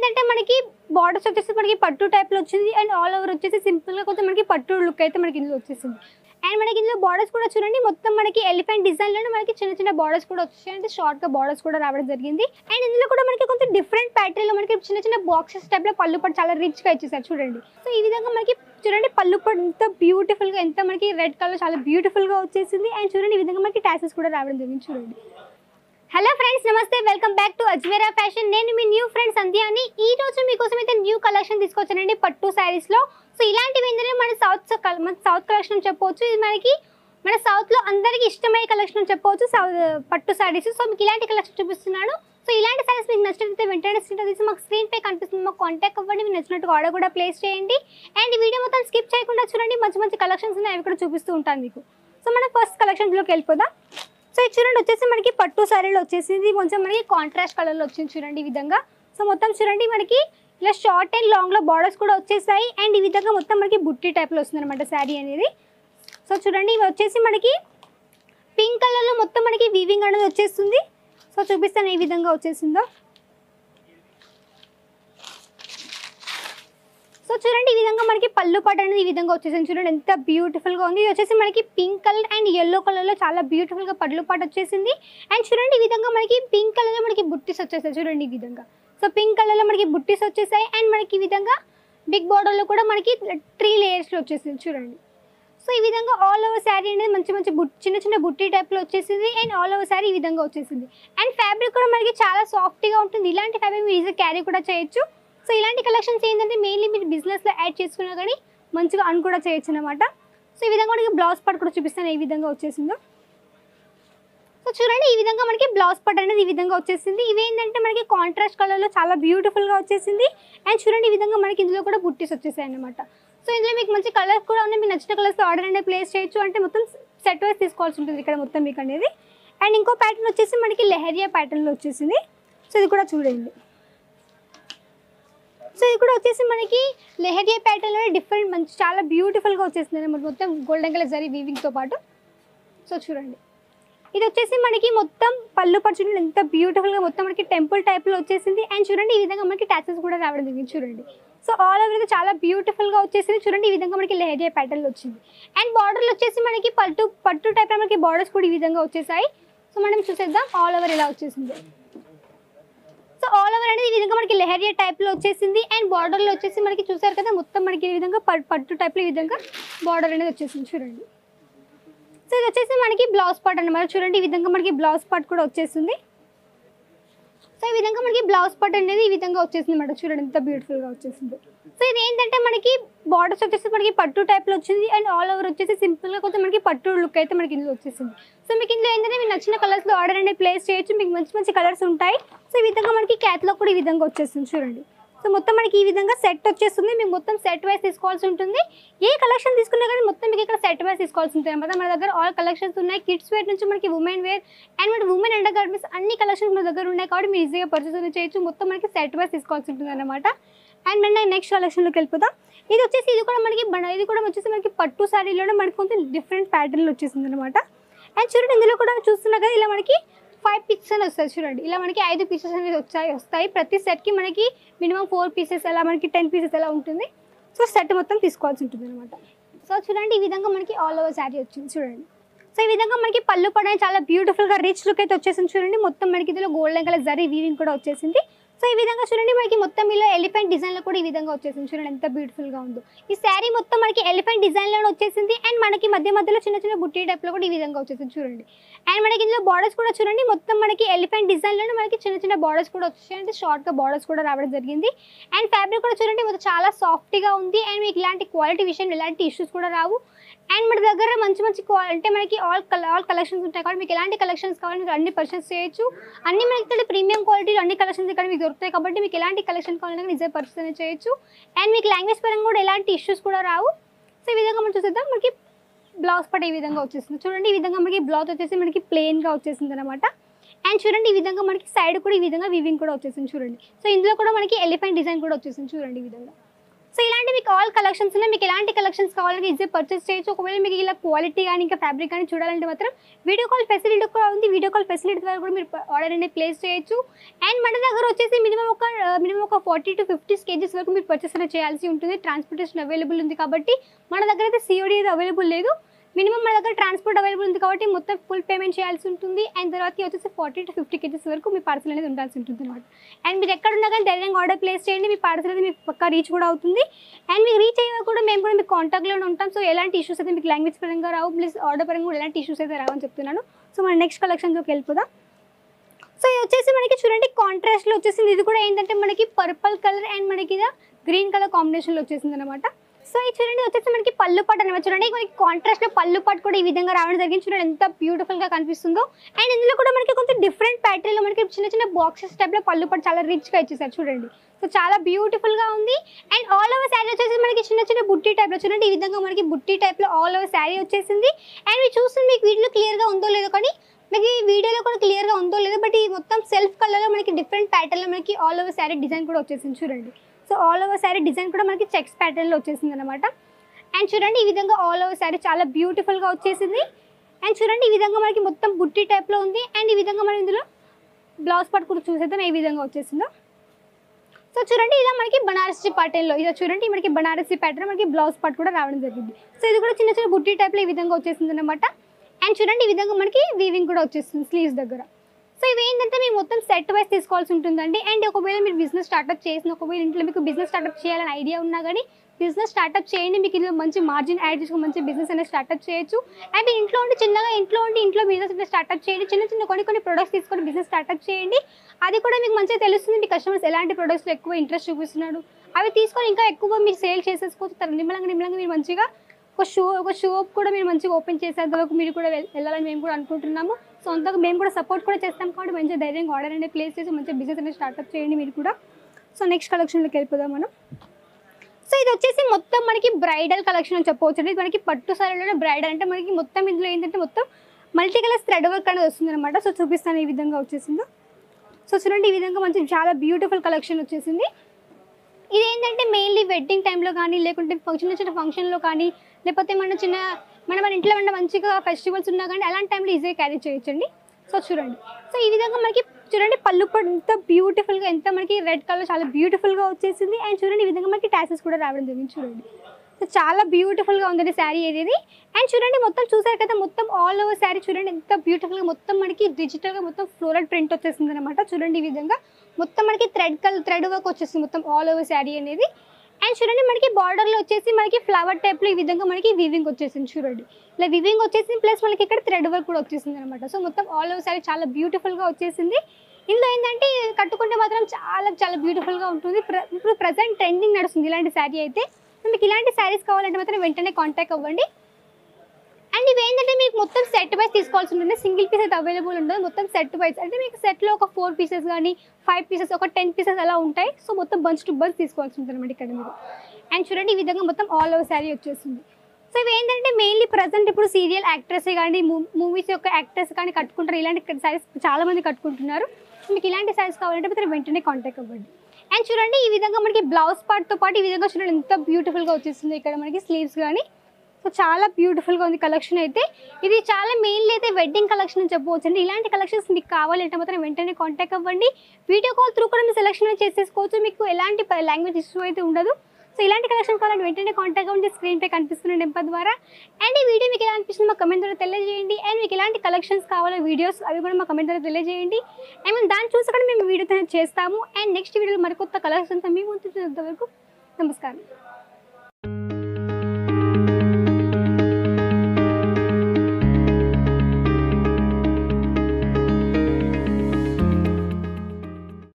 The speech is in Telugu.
ఏంటంటే మనకి బార్డర్స్ వచ్చేసి మనకి పట్టు టైప్లో వచ్చింది అండ్ ఆల్ ఓవర్ వచ్చేసి సింపుల్గా కొంచెం మనకి పట్టు లుక్ అయితే మనకి ఇందులో వచ్చేసింది అండ్ మనకి ఇందులో బార్డర్స్ కూడా చూడండి మొత్తం మనకి ఎలిఫెంట్ డిజైన్లోనే మనకి చిన్న చిన్న బార్డర్స్ కూడా వచ్చాయి అంటే షార్ట్గా బార్డర్స్ కూడా రావడం జరిగింది అండ్ ఇందులో కూడా మనకి కొంచెం డిఫరెంట్ ప్యాటర్న్లో మనకి చిన్న చిన్న బాక్సెస్ టైప్లో పళ్ళు పట్టు చాలా రిచ్గా ఇచ్చేసారు చూడండి సో ఈ విధంగా మనకి చూడండి పళ్ళు పట్టు ఎంత బ్యూటిఫుల్గా ఎంత మనకి రెడ్ కలర్ చాలా బ్యూటిఫుల్గా వచ్చేసింది అండ్ చూడండి ఈ విధంగా మనకి టాసెస్ కూడా రావడం జరిగింది చూడండి హలో ఫ్రెండ్స్ నమస్తే welcome back to Ajmeera fashion నేను మీ న్యూ ఫ్రెండ్ సంధ్య అని ఈ రోజు మీకోసం అయితే న్యూ కలెక్షన్ తీసుకొచ్చానండి పట్టు శారీస్ లో సో ఇలాంటివి ఏంటంటే మన సౌత్ మన సౌత్ కలెక్షన్ అని చెప్పవచ్చు ఇది మనకి మన సౌత్ లో అందరికి ఇష్టమయ్యే కలెక్షన్ అని చెప్పవచ్చు సౌ- పట్టు శారీస్ సో మీకు ఇలాంటి కలెక్షన్ చూపిస్తున్నాను సో ఇలాంటి శారీస్ మీకు నచ్చినట్లయితే వెంటనే స్క్రీన్ తీసి మాకు స్క్రీన్ పై కనిపిస్తుంది మాకు కాంటాక్ట్ అవ్వండి మీకు నచ్చినట్టు ఆర్డర్ కూడా ప్లేస్ చేయండి అండ్ ఈ వీడియో మొత్తం స్కిప్ చేయకుండా చూడండి మంచి మంచి కలెక్షన్స్ ఉన్నాయి అవి కూడా చూపిస్తూ ఉంటాను మీకు సో మనం ఫస్ట్ కలెక్షన్స్లోకి వెళ్ళిపోదాం సో ఇది చూడండి వచ్చేసి మనకి పట్టు శారీలో వచ్చేసింది కొంచెం మనకి కాంట్రాస్ట్ కలర్లో వచ్చింది చూడండి ఈ విధంగా సో మొత్తం చూడండి మనకి ఇలా షార్ట్ అండ్ లాంగ్లో బార్డర్స్ కూడా వచ్చేసాయి అండ్ ఈ విధంగా మొత్తం మనకి బుట్టి టైప్లో వస్తుంది అనమాట శారీ అనేది సో చూడండి ఇవి వచ్చేసి మనకి పింక్ కలర్లో మొత్తం మనకి వీవింగ్ అనేది వచ్చేస్తుంది సో చూపిస్తాను ఏ విధంగా వచ్చేసిందో సో చూడండి ఈ విధంగా మనకి పళ్ళు పాట అనేది ఈ విధంగా వచ్చేసింది చూడండి ఎంత beautiful గా ఉంది ఇది వచ్చేసి మనకి పింక్ కలర్ అండ్ ఎల్లో కలర్లో చాలా beautiful గా పళ్ళు పాట వచ్చేసింది అండ్ చూడండి ఈ విధంగా మనకి పింక్ కలర్లో మనకి బుట్టీస్ వచ్చేసాయి చూడండి ఈ విధంగా సో పింక్ కలర్లో మనకి బుట్టీస్ వచ్చేసాయి అండ్ మనకి ఈ విధంగా బిగ్ బార్డర్లో కూడా మనకి త్రీ లేయర్స్లో వచ్చేసింది చూడండి సో ఈ విధంగా ఆల్ ఓవర్ శారీ అనేది మంచి మంచి బుట్ చిన్న చిన్న బుట్టి టైప్లో వచ్చేసింది అండ్ ఆల్ ఓవర్ శారీ ఈ విధంగా వచ్చేసింది అండ్ ఫ్యాబ్రిక్ కూడా మనకి చాలా సాఫ్ట్గా ఉంటుంది ఇలాంటి ఫ్యాబ్రిక్ మీరు ఈజీగా క్యారీ కూడా చేయొచ్చు సో ఇలాంటి కలెక్షన్స్ ఏంటంటే మెయిన్లీ మీరు బిజినెస్లో యాడ్ చేసుకున్నా కానీ మంచిగా అన్ కూడా చేయొచ్చు అనమాట సో ఈ విధంగా మనకి బ్లౌజ్ పార్ట్ కూడా చూపిస్తాను ఏ విధంగా వచ్చేసిందో సో చూడండి ఈ విధంగా మనకి బ్లౌజ్ పట్ అనేది ఈ విధంగా వచ్చేసింది ఇవి ఏంటంటే మనకి కాంట్రాస్ట్ కలర్లో చాలా బ్యూటిఫుల్గా వచ్చేసింది అండ్ చూడండి ఈ విధంగా మనకి ఇందులో కూడా బుట్టీస్ వచ్చేసాయి అనమాట సో ఇందులో మీకు మంచి కలర్స్ కూడా ఉన్నాయి మీకు నచ్చిన కలర్స్ ఆర్డర్ అనేది ప్లేస్ చేయొచ్చు అంటే మొత్తం సెట్ వైస్ తీసుకోవాల్సి ఉంటుంది ఇక్కడ మొత్తం మీకు అనేది అండ్ ఇంకో ప్యాటర్న్ వచ్చేసి మనకి లెహరియా ప్యాటర్న్లో వచ్చేసింది సో ఇది కూడా చూడండి సో ఇది కూడా వచ్చేసి మనకి లెహరియా ప్యాటర్న్లో డిఫరెంట్ మంచి చాలా బ్యూటిఫుల్గా వచ్చేసింది అనమాట మొత్తం గోల్డెన్ కలర్ జరీ వీవింగ్తో పాటు సో చూడండి ఇది వచ్చేసి మనకి మొత్తం పళ్ళు పరుచులు ఎంత బ్యూటిఫుల్గా మొత్తం మనకి టెంపుల్ టైప్లో వచ్చేసింది అండ్ చూడండి ఈ విధంగా మనకి టాచెస్ కూడా రావడం జరిగింది చూడండి సో ఆల్ ఓవర్ చాలా బ్యూటిఫుల్గా వచ్చేసింది చూడండి ఈ విధంగా మనకి లెహరియా ప్యాటర్న్లో వచ్చింది అండ్ బార్డర్లు వచ్చేసి మనకి పట్టు పట్టు టైప్లో మనకి బార్డర్స్ కూడా ఈ విధంగా వచ్చేసాయి సో మనం చూసేద్దాం ఆల్ ఓవర్ ఇలా వచ్చేసింది సో ఆల్ ఓవర్ అనేది ఈ విధంగా మనకి లెహరియా టైప్లో వచ్చేసింది అండ్ బార్డర్లో వచ్చేసి మనకి చూసారు కదా మొత్తం మనకి ఈ విధంగా పట్- పట్టు టైప్లో ఈ విధంగా బార్డర్ అనేది వచ్చేసింది చూడండి సో ఇది వచ్చేసి మనకి బ్లౌజ్ పార్ట్ అన్నమాట చూడండి ఈ విధంగా మనకి బ్లౌజ్ పార్ట్ కూడా వచ్చేసింది సో ఈ విధంగా మనకి బ్లౌజ్ పార్ట్ అనేది ఈ విధంగా వచ్చేసింది అనమాట చూడండి ఎంత బ్యూటిఫుల్గా వచ్చేసింది సో ఇది ఏంటంటే మనకి బార్డర్స్ వచ్చేసి మనకి పట్టు టైప్లో వచ్చింది అండ్ ఆల్ ఓవర్ వచ్చేసి సింపుల్గా కొంచెం మనకి పట్టు లుక్ అయితే మనకి ఇందులో వచ్చేసింది సో మీకు ఇందులో ఏంటంటే మీకు నచ్చిన కలర్స్లో ఆర్డర్ అనేది ప్లేస్ చేయొచ్చు మీకు మంచి మంచి కలర్స్ ఉంటాయి సో ఈ విధంగా మనకి క్యాట్లో కూడా ఈ విధంగా వచ్చేస్తుంది చూడండి సో మొత్తం మనకి ఈ విధంగా సెట్ వచ్చేస్తుంది మీకు మొత్తం సెట్ వైస్ తీసుకోవాల్సి ఉంటుంది ఏ కలెక్షన్ తీసుకున్నా కానీ మొత్తం మీకు ఇక్కడ సెట్ వైస్ తీసుకోవాల్సి ఉంటుంది అనమాట మన దగ్గర ఆల్ కలెక్షన్స్ ఉన్నాయి కిడ్స్ వేర్ నుంచి మనకి ఉమెన్ వేర్ అండ్ మన ఉమెన్ అండర్ గార్మెంట్స్ అన్ని కలెక్షన్స్ మన దగ్గర ఉన్నాయి కాబట్టి మీరు ఈజీగా పర్చేస్ అనేది చేయొచ్చు మొత్తం మనకి సెట్ వైస్ తీసుకోవాల్సి ఉంటుంది అనమాట అండ్ మన నెక్స్ట్ కలెక్షన్లోకి వెళ్ళిపోతాం ఇది వచ్చేసి ఇది కూడా మనకి బన- ఇది కూడా వచ్చేసి మనకి పట్టు శారీలోనే మనకి కొంచెం డిఫరెంట్ ప్యాటర్న్లో వచ్చేసింది అనమాట అండ్ చూడండి ఇందులో కూడా చూస్తున్నా కదా ఇలా మనకి ఫైవ్ పీసెస్ అని వస్తాయి చూడండి ఇలా మనకి ఐదు పీసెస్ అనేది వచ్చాయి వస్తాయి ప్రతి సెట్కి మనకి మినిమం ఫోర్ పీసెస్ అలా మనకి టెన్ పీసెస్ ఎలా ఉంటుంది సో సెట్ మొత్తం తీసుకోవాల్సి ఉంటుంది అనమాట సో చూడండి ఈ విధంగా మనకి ఆల్ ఓవర్ శారీ వచ్చింది చూడండి సో ఈ విధంగా మనకి పళ్ళు పడే చాలా బ్యూటిఫుల్గా రిచ్ లుక్ అయితే వచ్చేసింది చూడండి మొత్తం మనకి ఇందులో గోల్డెన్ కలర్ జరీ వీవింగ్ కూడా వచ్చేసింది సో ఈ విధంగా చూడండి మనకి మొత్తం ఇలా ఎలిఫెంట్ డిజైన్లో కూడా ఈ విధంగా వచ్చేసింది చూడండి ఎంత బ్యూటిఫుల్గా ఉందో ఈ శారీ మొత్తం మనకి ఎలిఫెంట్ డిజైన్లో వచ్చేసింది అండ్ మనకి మధ్య మధ్యలో చిన్న చిన్న బుట్టి టైప్లో కూడా ఈ విధంగా వచ్చేసింది చూడండి అండ్ మనకి ఇందులో బార్డర్స్ కూడా చూడండి మొత్తం మనకి ఎలిఫెంట్ డిజైన్లోనే మనకి చిన్న చిన్న బార్డర్స్ కూడా వచ్చాయి అంటే షార్ట్గా బార్డర్స్ కూడా రావడం జరిగింది అండ్ ఫ్యాబ్రిక్ కూడా చూడండి మొత్తం చాలా సాఫ్ట్గా ఉంది అండ్ మీకు ఇలాంటి క్వాలిటీ విషయం ఇలాంటి ఇష్యూస్ కూడా రావు అండ్ మన దగ్గర మంచి మంచి క్వా అంటే మనకి ఆల్ కల ఆల్ కలెక్షన్స్ ఉంటాయి కాబట్టి మీకు ఎలాంటి కలెక్షన్స్ కావాలి మీరు అన్ని పర్చేస్ చేయొచ్చు అన్ని మనకి ఇక్కడ ప్రీమియం క్వాలిటీ అన్ని కలెక్షన్స్ ఇక్కడ మీకు దొరుకుతాయి కాబట్టి మీకు ఎలాంటి కలెక్షన్ కావాలన్నా నిజే పర్చేస్ అనేది చేయొచ్చు అండ్ మీకు లాంగ్వేజ్ పరంగా కూడా ఎలాంటి ఇష్యూస్ కూడా రావు సో ఈ విధంగా మనం చూసేద్దాం మనకి బ్లౌజ్ పట్ ఈ విధంగా వచ్చేసింది చూడండి ఈ విధంగా మనకి బ్లౌజ్ వచ్చేసి మనకి ప్లెయిన్గా వచ్చేసింది అనమాట అండ్ చూడండి ఈ విధంగా మనకి సైడ్ కూడా ఈ విధంగా వివింగ్ కూడా వచ్చేసింది చూడండి సో ఇందులో కూడా మనకి ఎలిఫెంట్ డిజైన్ కూడా వచ్చేసింది చూడండి ఈ విధంగా సో ఇలాంటి మీకు ఆల్ కలెక్షన్స్ ఉన్నాయి మీకు ఎలాంటి కలెక్షన్స్ కావాలంటే ఈజీ పర్చేస్ చేయొచ్చు ఒకవేళ మీకు ఇలా క్వాలిటీ కానీ ఇంకా ఫ్యాబ్రిక్ కానీ చూడాలంటే మాత్రం వీడియో కాల్ ఫెసిలిటీ కూడా ఉంది వీడియో కాల్ ఫెసిలిటీ ద్వారా కూడా మీరు ఆర్డర్ అనేది ప్లేస్ చేయొచ్చు అండ్ మన దగ్గర వచ్చేసి మినిమం ఒక మినిమం ఒక ఫార్టీ టు ఫిఫ్టీ కేజీస్ వరకు మీరు పర్చేస్ అనేది చేయాల్సి ఉంటుంది ట్రాన్స్పోర్టేషన్ అవైలబుల్ ఉంది కాబట్టి మన దగ్గర అయితే సిఓడి అయితే అవైలబుల్ లేదు మినిమం మన దగ్గర ట్రాన్స్పోర్ట్ అవైలబుల్ ఉంది కాబట్టి మొత్తం ఫుల్ పేమెంట్ చేయాల్సి ఉంటుంది అండ్ తర్వాత వచ్చేసి ఫార్టీ టు ఫిఫ్టీ కేజీస్ వరకు మీ పార్సల్ అనేది ఉండాల్సి ఉంటుంది అనమాట అండ్ మీరు ఎక్కడ ఉన్నా కానీ ధైర్యంగా ఆర్డర్ ప్లేస్ చేయండి మీ పార్సల్ అనేది మీకు పక్కా రీచ్ కూడా అవుతుంది అండ్ మీకు రీచ్ అయ్యా కూడా మేము కూడా మీకు కాంటాక్ట్లోనే ఉంటాం సో ఎలాంటి ఇష్యూస్ అయితే మీకు లాంగ్వేజ్ పరంగా రావు ప్లస్ ఆర్డర్ పరంగా కూడా ఎలాంటి ఇష్యూస్ అయితే రావని చెప్తున్నాను సో మన నెక్స్ట్ కలెక్షన్లోకి వెళ్ళిపోదాం సో ఇది వచ్చేసి మనకి చూడండి కాంట్రాస్ట్లో వచ్చేసింది ఇది కూడా ఏంటంటే మనకి పర్పుల్ కలర్ అండ్ మనకి ఇది గ్రీన్ కలర్ కాంబినేషన్లో వచ్చేసింది అనమాట సో ఇది చూడండి వచ్చేసి మనకి పళ్ళు పాటు అనమాట చూడండి మనకి కాంట్రాస్ట్లో పళ్ళు పాటు కూడా ఈ విధంగా రావడం జరిగింది చూడండి ఎంత బ్యూటిఫుల్గా కనిపిస్తుందో అండ్ ఇందులో కూడా మనకి కొంచెం డిఫరెంట్ ప్యాటర్న్లో మనకి చిన్న చిన్న బాక్సెస్ టైప్లో పళ్ళు పాటు చాలా రిచ్గా ఇచ్చేసారు చూడండి సో చాలా బ్యూటిఫుల్గా ఉంది అండ్ ఆల్ ఓవర్ శారీ వచ్చేసి మనకి చిన్న చిన్న బుట్టి టైప్లో చూడండి ఈ విధంగా మనకి బుట్టి టైప్లో ఆల్ ఓవర్ శారీ వచ్చేసింది అండ్ మీరు చూస్తే మీకు వీటిలో క్లియర్గా ఉందో లేదో కానీ మీకు ఈ వీడియోలో కూడా క్లియర్గా ఉందో లేదో బట్ ఈ మొత్తం సెల్ఫ్ కలర్లో మనకి డిఫరెంట్ ప్యాటర్న్లో మనకి ఆల్ ఓవర్ శారీ డిజైన్ కూడా వచ్చేసింది చూడండి so all over sari design కూడా మనకి చెక్స్ ప్యాటర్న్లో వచ్చేసింది అనమాట అండ్ చూడండి ఈ విధంగా ఆల్ ఓవర్ శారీ చాలా బ్యూటిఫుల్గా వచ్చేసింది అండ్ చూడండి ఈ విధంగా మనకి మొత్తం బుట్టి టైప్లో ఉంది అండ్ ఈ విధంగా మనం ఇందులో బ్లౌజ్ పార్ట్ కూడా చూసేద్దాం ఏ విధంగా వచ్చేసిందో సో చూడండి ఇలా మనకి బనారసి ప్యాటర్న్లో ఇలా చూడండి మనకి బనారసి ప్యాటర్న్ మనకి బ్లౌజ్ పార్ట్ కూడా రావడం జరిగింది సో ఇది కూడా చిన్న చిన్న బుట్టి టైప్లో ఈ విధంగా వచ్చేసింది అనమాట అండ్ చూడండి ఈ విధంగా మనకి వీవింగ్ కూడా వచ్చేస్తుంది స్లీవ్స్ దగ్గర సో ఇవి ఏంటంటే మీరు మొత్తం సెట్ వైస్ తీసుకోవాల్సి ఉంటుందండి అండ్ ఒకవేళ మీరు బిజినెస్ స్టార్ట్అప్ చేసిన ఒకవేళ ఇంట్లో మీకు బిజినెస్ స్టార్ట్అప్ చేయాలని ఐడియా ఉన్నా కానీ బిజినెస్ స్టార్ట్అప్ చేయండి మీకు ఇందులో మంచి మార్జిన్ యాడ్ చేసుకుని మంచి బిజినెస్ అనేది స్టార్ట్అప్ చేయొచ్చు అండ్ మీరు ఇంట్లో ఉండి చిన్నగా ఇంట్లో ఉండి ఇంట్లో బిజినెస్ అనేది స్టార్ట్అప్ చేయండి చిన్న చిన్న కొన్ని కొన్ని ప్రొడక్ట్స్ తీసుకొని బిజినెస్ స్టార్ట్అప్ చేయండి అది కూడా మీకు మంచిగా తెలుస్తుంది మీ కస్టమర్స్ ఎలాంటి ప్రొడక్ట్స్లో ఎక్కువ ఇంట్రెస్ట్ చూపిస్తున్నాడు అవి తీసుకొని ఇంకా ఎక్కువ మీరు సేల్ చేసేసుకోవచ్చు తర్వాత నిమ్మలంగా నిమ్మలంగా మీరు మంచిగా ఒక షో ఒక షాప్ కూడా మీరు మంచిగా ఓపెన్ చేసేంత వరకు మీరు కూడా వెల్- వెళ్ళాలని మేము కూడా అనుకుంటున్నాము సో అంతగా మేము కూడా సపోర్ట్ కూడా చేస్తాం కాబట్టి మంచిగా ధైర్యంగా ఆర్డర్ అనేది ప్లేస్ చేసి మంచిగా బిజినెస్ అనేది స్టార్ట్అప్ చేయండి మీరు కూడా సో నెక్స్ట్ కలెక్షన్లోకి వెళ్ళిపోదాం మనం సో ఇది వచ్చేసి మొత్తం మనకి బ్రైడల్ కలెక్షన్ అని చెప్పవచ్చు ఇది మనకి పట్టు సారీలోనే బ్రైడల్ అంటే మనకి మొత్తం ఇందులో ఏంటంటే మొత్తం మల్టీ కలర్ థ్రెడ్ వర్క్ అనేది వస్తుంది అనమాట సో చూపిస్తాను ఈ విధంగా వచ్చేసిందో సో చూడండి ఈ విధంగా మంచి చాలా బ్యూటిఫుల్ కలెక్షన్ వచ్చేసింది ఇది ఏంటంటే మెయిన్లీ వెడ్డింగ్ టైంలో కానీ లేకుంటే చిన్న చిన్న ఫంక్షన్లో కానీ లేకపోతే మన చిన్న మన మన ఇంట్లో ఉన్న మంచిగా ఫెస్టివల్స్ ఉన్నా కానీ అలాంటి టైంలో ఈజీగా క్యారీ చేయొచ్చండి సో చూడండి సో ఈ విధంగా మనకి చూడండి పళ్ళు కూడా ఎంత బ్యూటిఫుల్గా ఎంత మనకి రెడ్ కలర్ చాలా బ్యూటిఫుల్గా వచ్చేసింది అండ్ చూడండి ఈ విధంగా మనకి టాసెస్ కూడా రావడం జరిగింది చూడండి సో చాలా బ్యూటిఫుల్గా ఉందండి శారీ ఏది అండ్ చూడండి మొత్తం చూసారు కదా మొత్తం ఆల్ ఓవర్ శారీ చూడండి ఎంత బ్యూటిఫుల్గా మొత్తం మనకి డిజిటల్గా మొత్తం ఫ్లోరల్ ప్రింట్ వచ్చేసింది అనమాట చూడండి ఈ విధంగా మొత్తం మనకి థ్రెడ్ కలర్ థ్రెడ్ వర్క్ వచ్చేసింది మొత్తం ఆల్ ఓవర్ శారీ అనేది అండ్ చూడండి మనకి బార్డర్లో వచ్చేసి మనకి ఫ్లవర్ టైప్లో ఈ విధంగా మనకి వివింగ్ వచ్చేసింది చూడండి ఇలా వివింగ్ వచ్చేసింది ప్లస్ మనకి ఇక్కడ థ్రెడ్ వర్క్ కూడా వచ్చేసింది అనమాట సో మొత్తం ఆల్ ఓవర్ శారీ చాలా బ్యూటిఫుల్గా వచ్చేసింది ఇందులో ఏంటంటే కట్టుకుంటే మాత్రం చాలా చాలా బ్యూటిఫుల్గా ఉంటుంది ప్ర- ఇప్పుడు ప్రజెంట్ ట్రెండింగ్ నడుస్తుంది ఇలాంటి శారీ అయితే సో మీకు ఇలాంటి శారీస్ కావాలంటే మాత్రం వెంటనే కాంటాక్ట్ అవ్వండి అండ్ ఇవి ఏంటంటే మీకు మొత్తం సెట్ వైజ్ తీసుకోవాల్సి ఉంటుంది సింగిల్ పీస్ అయితే అవైలబుల్ ఉండదు మొత్తం సెట్ వైజ్ అంటే మీకు సెట్లో ఒక ఫోర్ పీసెస్ కానీ ఫైవ్ పీసెస్ ఒక టెన్ పీసెస్ అలా ఉంటాయి సో మొత్తం బంచ్ టు బంచ్ తీసుకోవాల్సి ఉంటుంది అనమాట ఇక్కడ మీరు అండ్ చూడండి ఈ విధంగా మొత్తం ఆల్ ఓవర్ శారీ వచ్చేస్తుంది సో ఇవి ఏంటంటే మెయిన్లీ ప్రజెంట్ ఇప్పుడు సీరియల్ యాక్ట్రెస్ కానీ మూవీస్ యొక్క యాక్టర్స్ కానీ కట్టుకుంటారు ఇలాంటి శారీస్ చాలా మంది కట్టుకుంటున్నారు మీకు ఇలాంటి శారీస్ కావాలంటే మాత్రం వెంటనే కాంటాక్ట్ అవ్వండి అండ్ చూడండి ఈ విధంగా మనకి బ్లౌజ్ పార్ట్తో పాటు ఈ విధంగా చూడండి ఎంత బ్యూటిఫుల్గా వచ్చేస్తుంది ఇక్కడ మనకి స్లీవ్స్ కానీ సో చాలా బ్యూటిఫుల్గా ఉంది కలెక్షన్ అయితే ఇది చాలా మెయిన్లీ అయితే వెడ్డింగ్ కలెక్షన్ అని చెప్పవచ్చు అండి ఇలాంటి కలెక్షన్స్ మీకు కావాలంటే మాత్రం వెంటనే కాంటాక్ట్ అవ్వండి వీడియో కాల్ త్రూ కూడా మీరు సెలెక్షన్ చేసేసుకోవచ్చు మీకు ఎలాంటి లాంగ్వేజ్ ఇష్యూ అయితే ఉండదు సో ఇలాంటి కలెక్షన్ కావాలంటే వెంటనే కాంటాక్ట్ అవ్వండి స్క్రీన్ పై కనిపిస్తున్న నెంబర్ ద్వారా అండ్ ఈ వీడియో మీకు ఎలా అనిపిస్తుంది మా కమెంట్ ద్వారా తెలియజేయండి అండ్ మీకు ఎలాంటి కలెక్షన్స్ కావాలో వీడియోస్ అవి కూడా మా కమెంట్ ద్వారా తెలియజేయండి అండ్ మేము దాన్ని చూసి కూడా మేము వీడియో చేస్తాము అండ్ నెక్స్ట్ వీడియోలో మరికొత్త కలెక్షన్స్ మీ ముందు చూసేంత వరకు నమస్కారం